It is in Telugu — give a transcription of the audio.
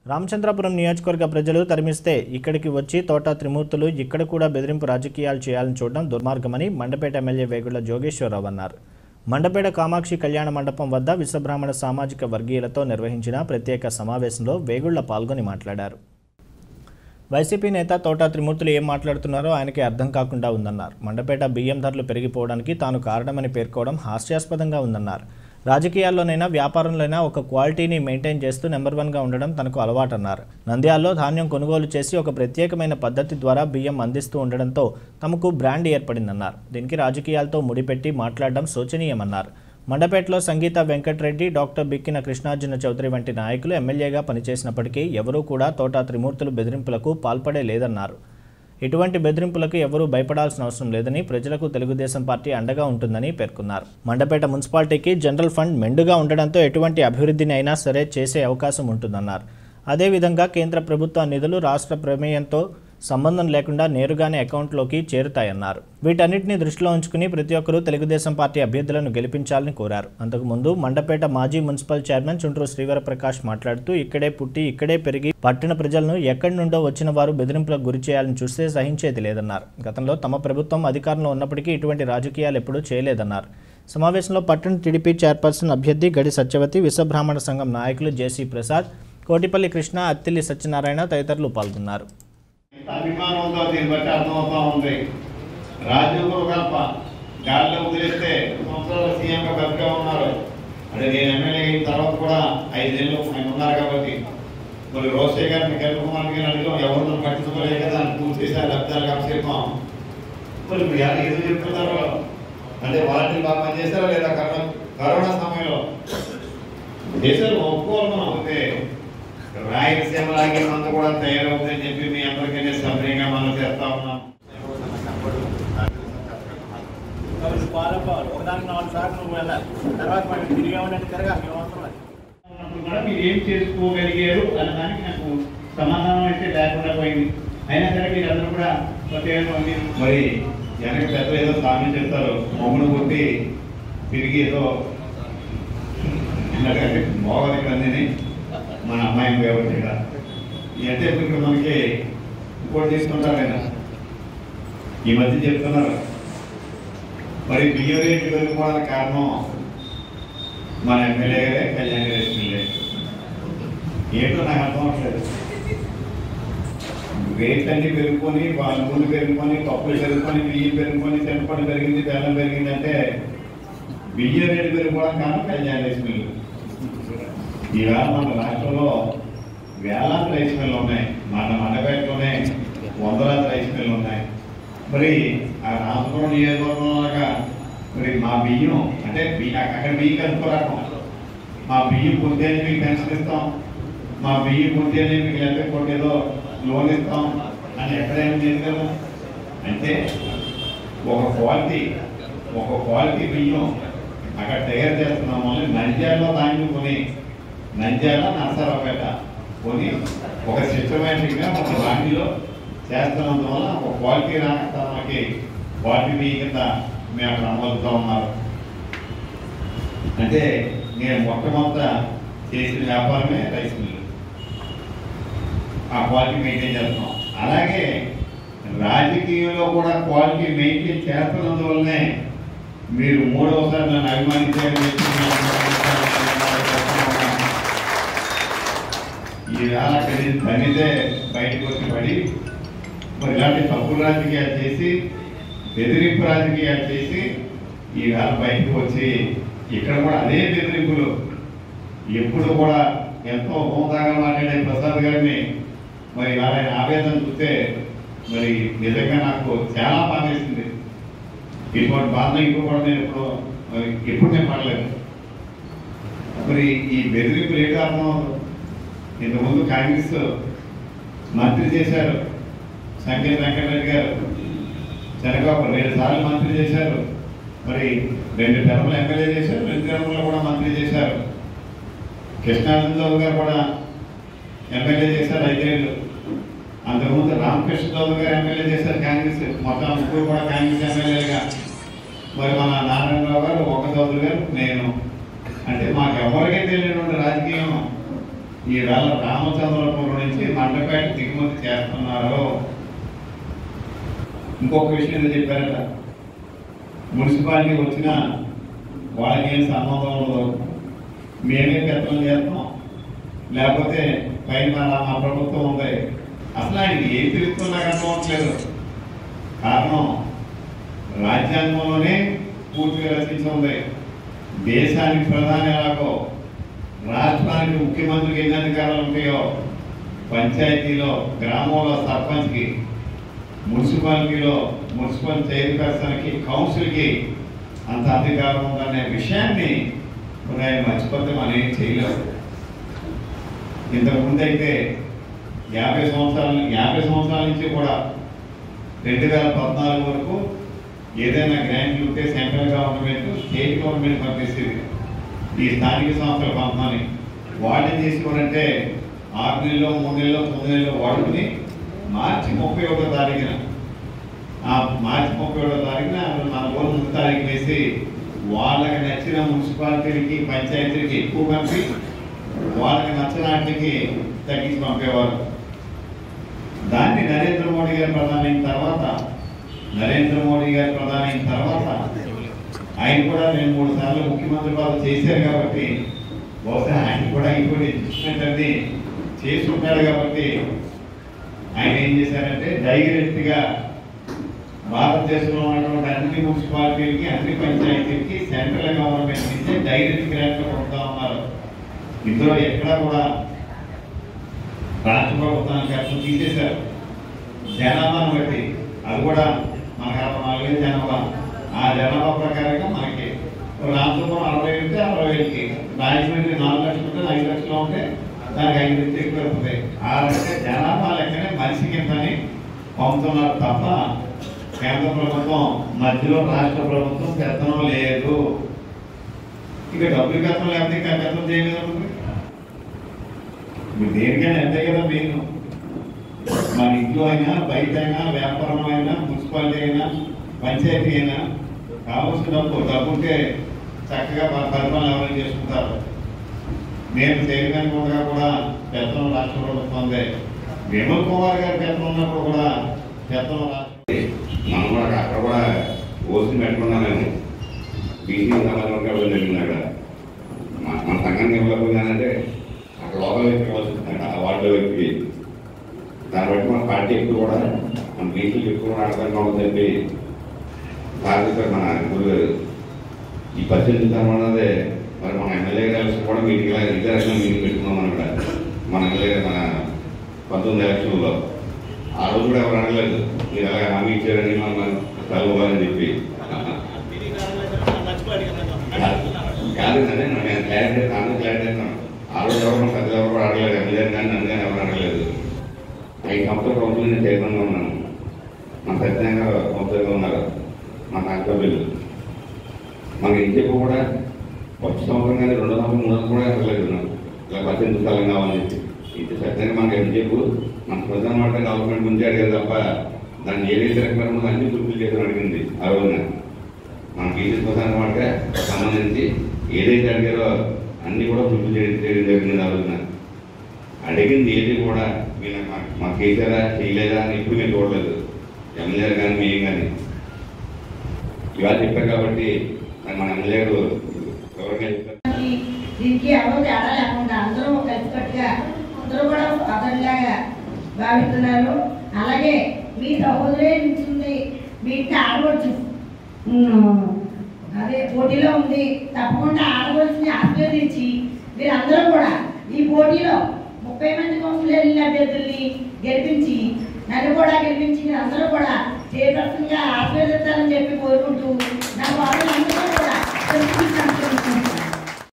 రామచంద్రపురం నియోజకవర్గ ప్రజలు తరిమిస్తే ఇక్కడికి వచ్చి తోట త్రిమూర్తులు ఇక్కడ కూడా బెదిరింపు రాజకీయాలు చేయాలని చూడడం దుర్మార్గమని మండపేట ఎమ్మెల్యే వేగుళ్ల జోగేశ్వరరావు అన్నారు మండపేట కామాక్షి కళ్యాణ మండపం వద్ద విశ్వబ్రాహ్మణ సామాజిక వర్గీయులతో నిర్వహించిన ప్రత్యేక సమావేశంలో వేగుళ్ల పాల్గొని మాట్లాడారు వైసీపీ నేత తోటా త్రిమూర్తులు ఏం మాట్లాడుతున్నారో ఆయనకి అర్థం కాకుండా ఉందన్నారు మండపేట బియ్యం ధరలు పెరిగిపోవడానికి తాను కారణమని పేర్కోవడం హాస్యాస్పదంగా ఉందన్నారు రాజకీయాల్లోనైనా వ్యాపారంలోనైనా ఒక క్వాలిటీని మెయింటైన్ చేస్తూ నెంబర్ వన్గా ఉండడం తనకు అలవాటన్నారు నంద్యాలలో ధాన్యం కొనుగోలు చేసి ఒక ప్రత్యేకమైన పద్ధతి ద్వారా బియ్యం అందిస్తూ ఉండడంతో తమకు బ్రాండ్ ఏర్పడిందన్నారు దీనికి రాజకీయాలతో ముడిపెట్టి మాట్లాడడం శోచనీయమన్నారు మండపేటలో సంగీత వెంకటరెడ్డి డాక్టర్ బిక్కిన కృష్ణార్జున చౌదరి వంటి నాయకులు ఎమ్మెల్యేగా పనిచేసినప్పటికీ ఎవరూ కూడా తోటా త్రిమూర్తులు బెదిరింపులకు పాల్పడే లేదన్నారు ఇటువంటి బెదిరింపులకు ఎవరూ భయపడాల్సిన అవసరం లేదని ప్రజలకు తెలుగుదేశం పార్టీ అండగా ఉంటుందని పేర్కొన్నారు మండపేట మున్సిపాలిటీకి జనరల్ ఫండ్ మెండుగా ఉండడంతో ఎటువంటి అభివృద్ధిని అయినా సరే చేసే అవకాశం ఉంటుందన్నారు అదేవిధంగా కేంద్ర ప్రభుత్వ నిధులు రాష్ట్ర ప్రమేయంతో సంబంధం లేకుండా నేరుగానే అకౌంట్లోకి చేరుతాయన్నారు వీటన్నిటిని దృష్టిలో ఉంచుకుని ప్రతి ఒక్కరూ తెలుగుదేశం పార్టీ అభ్యర్థులను గెలిపించాలని కోరారు అంతకుముందు మండపేట మాజీ మున్సిపల్ చైర్మన్ చుండ్రు శ్రీవరప్రకాష్ మాట్లాడుతూ ఇక్కడే పుట్టి ఇక్కడే పెరిగి పట్టణ ప్రజలను ఎక్కడి నుండో వచ్చిన వారు బెదిరింపులకు గురి చేయాలని చూస్తే సహించేది లేదన్నారు గతంలో తమ ప్రభుత్వం అధికారంలో ఉన్నప్పటికీ ఇటువంటి రాజకీయాలు ఎప్పుడూ చేయలేదన్నారు సమావేశంలో పట్టణ టీడీపీ చైర్పర్సన్ అభ్యర్థి గడి సత్యవతి విశ్వబ్రాహ్మణ సంఘం నాయకులు జేసీ ప్రసాద్ కోటిపల్లి కృష్ణ అత్తిల్లి సత్యనారాయణ తదితరులు పాల్గొన్నారు ఎంత అభిమానం ఉందో దీన్ని బట్టి అర్థమవుతా ఉంది రాజీవ్ కల్ప గాలిలో వదిలేస్తే సంవత్సరాలు సీఎంగా బతిగా ఉన్నారు అంటే నేను ఎమ్మెల్యే అయిన తర్వాత కూడా ఐదేళ్ళు ఆయన ఉన్నారు కాబట్టి మరి రోసయ్య గారిని కిరణ్ కుమార్ గారిని అడిగాం ఎవరు నన్ను పట్టించుకోలేదు కదా అని పూర్తి చేశారు లబ్ధాలు కాబట్టి చెప్పాం మరి ఇప్పుడు ఎలా ఎందుకు చెప్తున్నారు అంటే వాలంటీర్లు బాగా పనిచేశారా లేదా కరోనా కరోనా సమయంలో చేశారు ఒప్పుకోవాలి మనం అయితే రాయలసీమ లాగే మంద కూడా తయారవుతుందని చెప్పి మీ అందరికీ సభ్యంగా మనం చేస్తా ఉన్నాం ఉన్నప్పుడు కూడా మీరు ఏం చేసుకోగలిగారు అన్న దానికి నాకు సమాధానం అయితే లేకుండా పోయింది అయినా సరే మీరు అందరూ కూడా ఒకే మీరు మరి వెనక పెద్ద ఏదో సామెత చెప్తారు మొమ్మను కొట్టి తిరిగి ఏదో ఎందుకంటే మోగది కందిని మన అమ్మాయిని కాబట్టి ఇక్కడ అంటే ఇప్పుడు మనకి ఇంకోటి తీసుకుంటారు ఆయన ఈ మధ్య చెప్తున్నారు మరి బియ్యం రేట్లు పెరుగుకోవడానికి కారణం మన ఎమ్మెల్యే గారే కళ్యాణ్ గారు ఏంటో నాకు అర్థం అవట్లేదు రేట్లన్నీ పెరుగుకొని వాళ్ళ ముందు పెరుగుకొని పప్పులు పెరుగుకొని బియ్యం పెరుగుకొని శనపడి పెరిగింది బెల్లం పెరిగింది అంటే బియ్యం రేటు పెరుగుకోవడం కారణం కళ్యాణ్ రైస్ మిల్లు ఈవేళ మన రాష్ట్రంలో వేలాది రైస్ మిల్లు ఉన్నాయి మన మండపేటలోనే వందలాది రైస్ మిల్లు ఉన్నాయి మరి ఆ రామపురం నియోజకవర్గంలాగా మరి మా బియ్యం అంటే బియ్యం అక్కడ బియ్యం కనుక్కోరాకం మా బియ్యం పొందే మీకు పెన్షన్ ఇస్తాం మా బియ్యం పొందే మీకు లేకపోతే కొన్ని ఏదో లోన్ ఇస్తాం అని ఎక్కడైనా లేదు కదా అంటే ఒక క్వాలిటీ ఒక క్వాలిటీ బియ్యం అక్కడ తయారు చేస్తున్నాం మళ్ళీ నంద్యాలలో ధాన్యం కొని నంద్యాల నరసరావుపేట కొని ఒక సిస్టమేటిక్గా ఒక వాటిలో చేస్తున్నందువల్ల ఒక క్వాలిటీ రాక మనకి క్వాలిటీ బియ్యం కింద మేము అక్కడ అమలుతూ ఉన్నారు అంటే నేను మొట్టమొదట చేసిన వ్యాపారమే రైస్ మిల్లు ఆ క్వాలిటీ మెయింటైన్ చేస్తున్నాం అలాగే రాజకీయంలో కూడా క్వాలిటీ మెయింటైన్ చేస్తున్నందువల్లనే మీరు మూడవసారి నన్ను అభిమానించారని చెప్పి మీ అందరికీ ఈ వేళ అక్కడి తనితే బయటకు వచ్చి పడి మరి ఇలాంటి తప్పుడు రాజకీయాలు చేసి బెదిరింపు రాజకీయాలు చేసి ఈ వేళ బయటకు వచ్చి ఇక్కడ కూడా అదే బెదిరింపులు ఎప్పుడు కూడా ఎంతో హోందాగా మాట్లాడే ప్రసాద్ గారిని మరి ఇవాళ ఆయన ఆవేదన చూస్తే మరి నిజంగా నాకు చాలా బాధ వేసింది ఇటువంటి బాధ ఇంకో కూడా నేను ఎప్పుడు మరి ఎప్పుడు నేను పడలేదు మరి ఈ బెదిరింపులు ఏ కారణం ఇంతకుముందు కాంగ్రెస్ మంత్రి చేశారు సంకేత వెంకటరెడ్డి గారు చంద్రబాబు రెండు సార్లు మంత్రి చేశారు మరి రెండు టర్ములు ఎమ్మెల్యే చేశారు రెండు టర్ములు కూడా మంత్రి చేశారు కృష్ణానందరావు గారు కూడా ఎమ్మెల్యే చేశారు ఐదేళ్ళు అంతకుముందు రామకృష్ణరావు గారు ఎమ్మెల్యే చేశారు కాంగ్రెస్ మొత్తం ముగ్గురు కూడా కాంగ్రెస్ ఎమ్మెల్యేగా మరి మన నారాయణరావు గారు ఒక చౌదరి గారు నేను అంటే మాకు ఎవరికీ తెలియనటువంటి రాజకీయం ఈ వేళ రామచంద్రపురం మండపేట దిగుమతి చేస్తున్నారు ఇంకొక విషయం ఏదో చెప్పారట మున్సిపాలిటీ వచ్చిన వాళ్ళకి ఏం సంబంధం ఉండదు మేమే పెత్తనం చేస్తాం లేకపోతే పైన మా మా ప్రభుత్వం ఉంది అసలు ఆయనకి ఏం తెలుస్తుందో నాకు అర్థమవట్లేదు కారణం రాజ్యాంగంలోనే పూర్తిగా రచించి ఉంది దేశానికి ప్రధాని ఎలాగో రాష్ట్రానికి ముఖ్యమంత్రికి ఎన్ని అధికారాలు ఉంటాయో పంచాయతీలో గ్రామంలో సర్పంచ్కి మున్సిపాలిటీలో మున్సిపల్ చైర్పర్సన్కి కౌన్సిల్కి అంత అధికారం ఉందనే విషయాన్ని మరి ఆయన మర్చిపోతే మనం ఏం చేయలేము ఇంతకుముందు అయితే యాభై సంవత్సరాల యాభై సంవత్సరాల నుంచి కూడా రెండు వేల పద్నాలుగు వరకు ఏదైనా గ్రాంట్లు ఉంటే సెంట్రల్ గవర్నమెంట్ స్టేట్ గవర్నమెంట్ పంపిస్తుంది ఈ స్థానిక సంస్థలు పంపమని వాటిని తీసుకోవాలంటే ఆరు నెలలో మూడు నెలలో తొమ్మిది నెలలో వాడుకుని మార్చి ముప్పై ఒకటో తారీఖున ఆ మార్చి ముప్పై ఒకటో తారీఖున మన రోజు ముందు తారీఖు వేసి వాళ్ళకి నచ్చిన మున్సిపాలిటీలకి పంచాయతీలకి ఎక్కువ పంపి వాళ్ళకి నచ్చిన వాటికి తగ్గించి పంపేవారు దాన్ని నరేంద్ర మోడీ గారు ప్రధాని అయిన తర్వాత నరేంద్ర మోడీ గారు ప్రధాని అయిన తర్వాత ఆయన కూడా రెండు మూడు సార్లు ముఖ్యమంత్రి పదవి చేశారు కాబట్టి బహుశా ఆయన కూడా ఇంకోటి అడ్జస్ట్మెంట్ అనేది చేసి ఉంటాడు కాబట్టి ఆయన ఏం చేశారంటే డైరెక్ట్గా భారతదేశంలో ఉన్నటువంటి అన్ని మున్సిపాలిటీలకి అన్ని పంచాయతీలకి సెంట్రల్ గవర్నమెంట్ నుంచి డైరెక్ట్ గ్రాంట్ కొడతా ఉన్నారు ఇందులో ఎక్కడా కూడా రాష్ట్ర ప్రభుత్వానికి ఖర్చు తీసేశారు జనాభాను బట్టి అది కూడా మనకు అరవై నాలుగు వేలు జనాభా ఆ జనాభా ప్రకారంగా మనకి రామచంద్రం అరవై ఉంటే అరవై వేలకి రాజమండ్రి నాలుగు లక్షలు ఉంటే ఐదు లక్షలు ఉంటే దానికి ఐదు లక్షలు ఎక్కువ పెరుగుతాయి ఆ రకంగా జనాభా లెక్కనే మనిషికి ఇంతని పంపుతున్నారు తప్ప కేంద్ర ప్రభుత్వం మధ్యలో రాష్ట్ర ప్రభుత్వం పెత్తనం లేదు ఇక డబ్బులు పెత్తనం లేకపోతే ఇంకా పెత్తనం చేయలేదు మీరు దేనికైనా అంతే కదా మెయిన్ మన ఇంట్లో అయినా బయట అయినా వ్యాపారం అయినా మున్సిపాలిటీ అయినా పంచాయతీ అయినా కావాల్సిన డబ్బు డబ్బు ఉంటే చక్కగా మన పరిపాలన ఎవరైనా చేసుకుంటారు నేను చేయడానికి ఉండగా కూడా పెత్తనం రాష్ట్ర ప్రభుత్వం విమల్ కుమార్ గారి పెత్తనం ఉన్నప్పుడు కూడా పెత్తనం రాష్ట్ర మనం కూడా అక్కడ కూడా ఓసి పెట్టుకున్నాం మేము బీసీ సమాజం కాబట్టి జరిగింది అక్కడ మన మన సంఘానికి ఇవ్వకపోయిందంటే అక్కడ లోపల వ్యక్తి ఇవ్వాల్సింది ఆ వార్డులో వ్యక్తికి దాన్ని బట్టి మన పార్టీ ఎక్కువ కూడా మన బీసీలు ఎక్కువ ఆడతాం ఉందని చెప్పి సాధిస్తారు మన గురువు గారు ఈ పద్దెనిమిది తరమన్నదే మరి మన ఎమ్మెల్యే గారు ఎలక్షన్ కూడా మీటింగ్ ఇదే రకంగా మీటింగ్ పెట్టుకున్నాం మనం ఇక్కడ మన ఎమ్మెల్యే మన పంతొమ్మిది ఎలక్షన్లో ఆ రోజు కూడా ఎవరు అడగలేదు మీరు అలాగే హామీ ఇచ్చారని మనం కలవాలని చెప్పి కాదు అదే నేను క్లారిటీ నాన్న క్లారిటీ అన్నాను ఆ రోజు ఎవరు పెద్ద ఎవరు కూడా అడగలేదు ఎమ్మెల్యే కానీ నన్ను కానీ ఎవరు అడగలేదు ఐదు సంవత్సరాల కౌన్సిల్ నేను చైర్మన్గా ఉన్నాను మా సత్యంగా కౌన్సిలర్గా ఉన్నారు మా కాంతబిల్లు మనకి ఏం చెప్పు కూడా వచ్చే సంవత్సరం కానీ రెండో సంవత్సరం మూడో సంవత్సరం కూడా అడగలేదు నాకు ఇలా పద్దెనిమిది స్థలం కావాలని చెప్పి ఇది సత్యంగా మనకి ఏం చెప్పు మన ప్రధాన మాట గవర్నమెంట్ ముందే అడిగారు తప్ప దాన్ని ఏదైతే రకమైన అన్ని పూర్తి చేసిన అడిగింది ఆ రోజున మన బీసీ ప్రధాన మాట సంబంధించి ఏదైతే అడిగారో అన్ని కూడా పూర్తి చేయడం చేయడం జరిగింది ఆ రోజున అడిగింది ఏది కూడా మీరు మా- మాకు చేశారా చేయలేదా అని ఎప్పుడు మేము చూడలేదు ఎమ్మెల్యే కానీ మేము కానీ ఇవాళ చెప్పారు కాబట్టి మరి మన ఎమ్మెల్యే గారు ఎవరికైనా చెప్పారు దీనికి ఎవరో తేడా లేకుండా అందరూ కలిసికట్టుగా అందరూ కూడా అతనిలాగా భావిస్తున్నారు అలాగే మీ సహోదరే నిల్చుంది మీ ఇంటి ఆడవచ్చు ఉమ్, అదే పోటీలో ఉంది తప్పకుండా ఆడవలసిన ఆశీర్వదించి మీరందరూ కూడా ఈ పోటీలో ముప్పై మంది కౌన్సిలర్ అభ్యర్థుల్ని గెలిపించి నన్ను కూడా గెలిపించి అందరూ కూడా